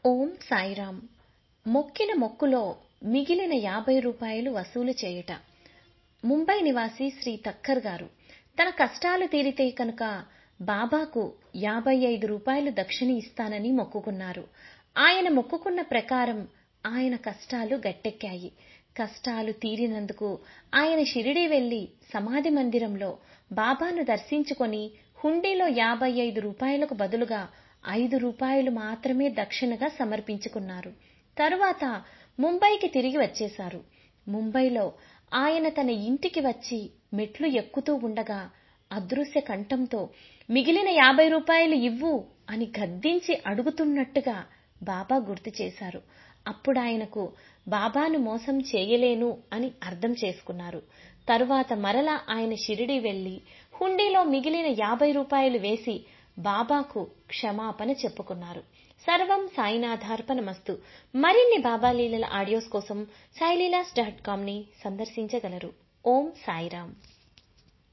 ఓం సాయిరాం మొక్కిన మొక్కులో మిగిలిన యాభై రూపాయలు వసూలు చేయుట ముంబై నివాసి శ్రీ తక్కర్ గారు తన కష్టాలు తీరితే కనుక బాబాకు యాభై ఐదు రూపాయలు దక్షిణ ఇస్తానని మొక్కుకున్నారు ఆయన మొక్కుకున్న ప్రకారం ఆయన కష్టాలు గట్టెక్కాయి కష్టాలు తీరినందుకు ఆయన షిరిడీ వెళ్లి సమాధి మందిరంలో బాబాను దర్శించుకొని హుండీలో యాభై ఐదు రూపాయలకు బదులుగా ఐదు రూపాయలు మాత్రమే దక్షిణగా సమర్పించుకున్నారు తరువాత ముంబైకి తిరిగి వచ్చేశారు ముంబైలో ఆయన తన ఇంటికి వచ్చి మెట్లు ఎక్కుతూ ఉండగా అదృశ్య కంఠంతో మిగిలిన యాభై రూపాయలు ఇవ్వు అని గద్దించి అడుగుతున్నట్టుగా బాబా గుర్తు చేశారు అప్పుడాయనకు బాబాను మోసం చేయలేను అని అర్థం చేసుకున్నారు తరువాత మరలా ఆయన షిరిడీ వెళ్లి హుండీలో మిగిలిన యాభై రూపాయలు వేసి బాబాకు క్షమాపణ చెప్పుకున్నారు సర్వం సాయినాథార్పణమస్తు మరిన్ని బాబా లీలల ఆడియోస్ కోసం సాయిలీలాస్ డాట్ కామ్ ని సందర్శించగలరు ఓం సాయిరాం